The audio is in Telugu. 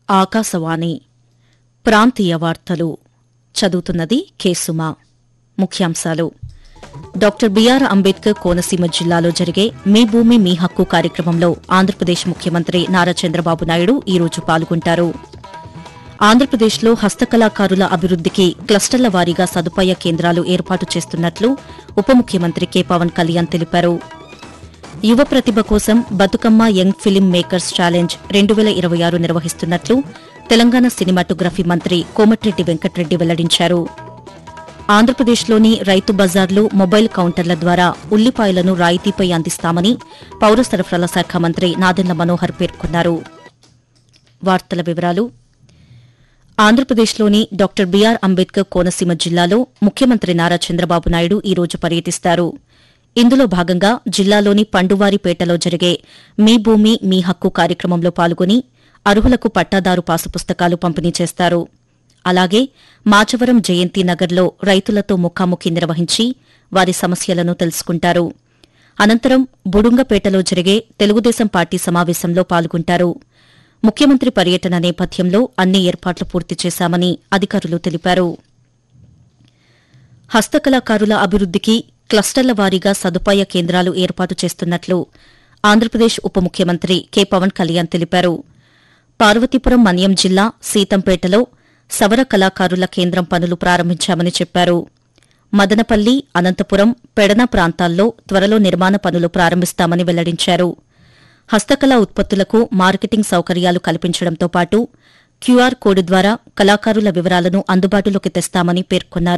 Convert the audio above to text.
ఆకాశవాణి ప్రాంతీయ వార్తలు చదువుతున్నది కేసుమా ముఖ్యాంశాలు డాక్టర్ బీఆర్ అంబేద్కర్ కోనసీమ జిల్లాలో జరిగే మీ భూమి మీ హక్కు కార్యక్రమంలో ఆంధ్రప్రదేశ్ ముఖ్యమంత్రి నారా చంద్రబాబు నాయుడు ఈరోజు పాల్గొంటారు ఆంధ్రప్రదేశ్లో హస్తకళాకారుల అభివృద్దికి క్లస్టర్ల వారీగా సదుపాయ కేంద్రాలు ఏర్పాటు చేస్తున్నట్లు ఉప ముఖ్యమంత్రి కె పవన్ కళ్యాణ్ తెలిపారు యువ ప్రతిభ కోసం Bathukamma young film makers challenge రెండు వేల ఇరవై ఆరు నిర్వహిస్తున్నట్లు తెలంగాణ సినిమాటోగ్రఫీ మంత్రి కోమటిరెడ్డి వెంకటరెడ్డి వెల్లడించారు ఆంధ్రప్రదేశ్లోని రైతు బజార్లు మొబైల్ కౌంటర్ల ద్వారా ఉల్లిపాయలను రాయితీపై అందిస్తామని పౌర సరఫరాల శాఖ మంత్రి నాదెండ్ల మనోహర్ పేర్కొన్నారు వార్తల వివరాలు ఆంధ్రప్రదేశ్లోని డాక్టర్ బీఆర్ అంబేద్కర్ కోనసీమ జిల్లాలో ముఖ్యమంత్రి నారా చంద్రబాబు నాయుడు ఈ రోజు పర్యటిస్తారు ఇందులో భాగంగా జిల్లాలోని పండువారిపేటలో జరిగే మీ భూమి మీ హక్కు కార్యక్రమంలో పాల్గొని అర్హులకు పట్టాదారు పాసు పుస్తకాలు పంపిణీ చేస్తారు అలాగే మాచవరం జయంతి నగర్లో రైతులతో ముఖాముఖి నిర్వహించి వారి సమస్యలను తెలుసుకుంటారు అనంతరం బుడుంగపేటలో జరిగే తెలుగుదేశం పార్టీ సమావేశంలో పాల్గొంటారు ముఖ్యమంత్రి పర్యటన నేపథ్యంలో అన్ని ఏర్పాట్లు పూర్తి చేశామని అధికారులు తెలిపారు హస్తకళాకారుల అభివృద్దికి క్లస్టర్ల వారీగా సదుపాయ కేంద్రాలు ఏర్పాటు చేస్తున్నట్లు ఆంధ్రప్రదేశ్ ఉప ముఖ్యమంత్రి కె పవన్ కళ్యాణ్ తెలిపారు పార్వతీపురం మన్యం జిల్లా సీతంపేటలో సవర కళాకారుల కేంద్రం పనులు ప్రారంభించామని చెప్పారు మదనపల్లి అనంతపురం పెడన ప్రాంతాల్లో త్వరలో నిర్మాణ పనులు ప్రారంభిస్తామని వెల్లడించారు హస్తకళా ఉత్పత్తులకు మార్కెటింగ్ సౌకర్యాలు కల్పించడంతో పాటు క్యూఆర్ కోడ్ ద్వారా కళాకారుల వివరాలను అందుబాటులోకి తెస్తామని పేర్కొన్నారు